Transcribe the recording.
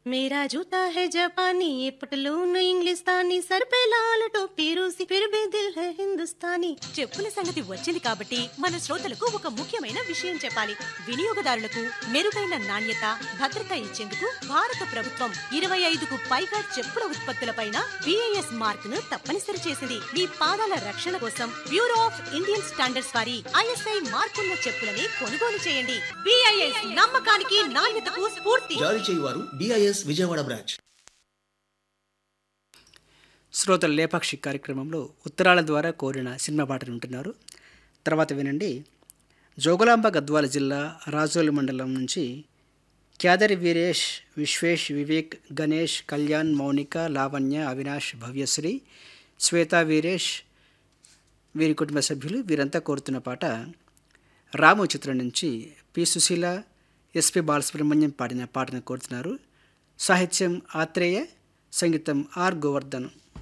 मेरा जूता है जापानी ये पटलून इंग्लिस्तानी सर पे लाल टोपी रूसी फिर भी दिल है हिंदुस्तानी చెప్పుల సంగతి వచ్చింది కాబట్టి మన శ్రోతలకు ఒక ముఖ్యమైన విషయం చెప్పాలి వినియోగదారులకు మెరుగైన నాణ్యత భద్రత ఇచ్చేందుకు భారత ప్రభుత్వం ఇరవై ఐదుకు పైగా చెప్పుల ఉత్పత్తులపైన బిఐఎస్ మార్క్ ను తప్పనిసరి చేసింది మీ పాదాల రక్షణ కోసం బ్యూరో ఆఫ్ ఇండియన్ స్టాండర్డ్స్ వారి ఐఎస్ఐ మార్కున్న చెప్పులని కొనుగోలు చేయండి బిఐఎస్ నమ్మకానికి నాణ్యతకు స్ఫూర్తి జారీ చేయువారు డిఐఎస్ విజయవాడ బ్రాంచ్ శ్రోతల లేపాక్షి కార్యక్రమంలో ఉత్తరాల ద్వారా కోరిన సినిమా పాటలు వింటున్నారు తర్వాత వినండి జోగులాంబ గద్వాల జిల్లా రాజోలు మండలం నుంచి క్యాదరి వీరేష్ విశ్వేష్ వివేక్ గణేష్ కళ్యాణ్ మౌనిక లావణ్య అవినాష్ భవ్యశ్రీ శ్వేత వీరేష్ వీరి కుటుంబ సభ్యులు వీరంతా కోరుతున్న పాట రాము చిత్రం నుంచి పి సుశీల ఎస్పి బాలసుబ్రహ్మణ్యం పాడిన పాటను కోరుతున్నారు సాహిత్యం ఆత్రేయ సంగీతం ఆర్ గోవర్ధన్